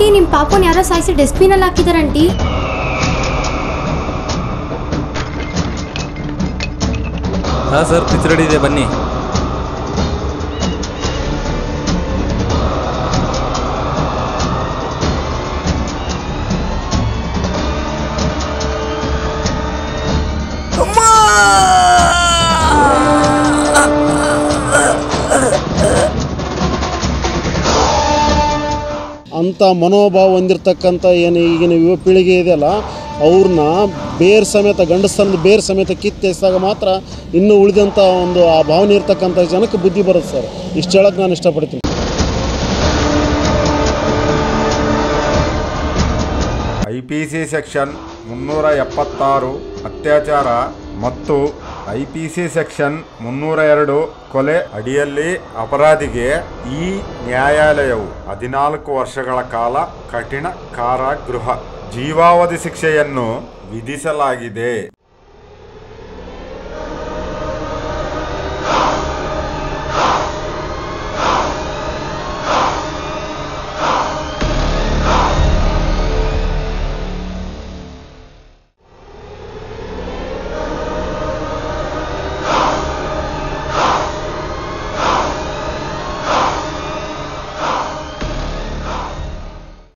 aunty ನಿಮ್ ಪಾಪನ್ ಯಾರೋ ಸಾಯಿಸಿ ಡಸ್ಟ್ಬಿನ್ ಅಲ್ಲಿ ಹಾಕಿದಾರ ಆಂಟಿ ಹಾಂ ಸರ್ ಪಿಚ್ ರೆಡಿ ಇದೆ ಬನ್ನಿ ಅಂಥ ಮನೋಭಾವ ಹೊಂದಿರತಕ್ಕಂಥ ಏನು ಈಗಿನ ಯುವ ಪೀಳಿಗೆ ಇದೆಯಲ್ಲ ಅವ್ರನ್ನ ಬೇರ್ ಸಮೇತ ಗಂಡಸ್ತನದ ಬೇರ್ ಸಮೇತ ಕಿತ್ತೆಸಿದಾಗ ಮಾತ್ರ ಇನ್ನೂ ಉಳಿದಂಥ ಒಂದು ಆ ಭಾವನೆ ಇರ್ತಕ್ಕಂಥ ಜನಕ್ಕೆ ಬುದ್ಧಿ ಬರುತ್ತೆ ಸರ್ ಇಷ್ಟು ಹೇಳಕ್ಕೆ ನಾನು ಇಷ್ಟಪಡ್ತೀನಿ ಐ ಪಿ ಸಿ ಸೆಕ್ಷನ್ ಮುನ್ನೂರ ಎಪ್ಪತ್ತಾರು ಅತ್ಯಾಚಾರ ಮತ್ತು ಐ ಪಿ ಸಿ ಸೆಕ್ಷನ್ ಮುನ್ನೂರ ಎರಡು ಕೊಲೆ ಅಡಿಯಲ್ಲಿ ಅಪರಾಧಿಗೆ ಈ ನ್ಯಾಯಾಲಯವು ಹದಿನಾಲ್ಕು ವರ್ಷಗಳ ಕಾಲ ಕಠಿಣ ಕಾರಾಗೃಹ ಜೀವಾವಧಿ ಶಿಕ್ಷೆಯನ್ನು ವಿಧಿಸಲಾಗಿದೆ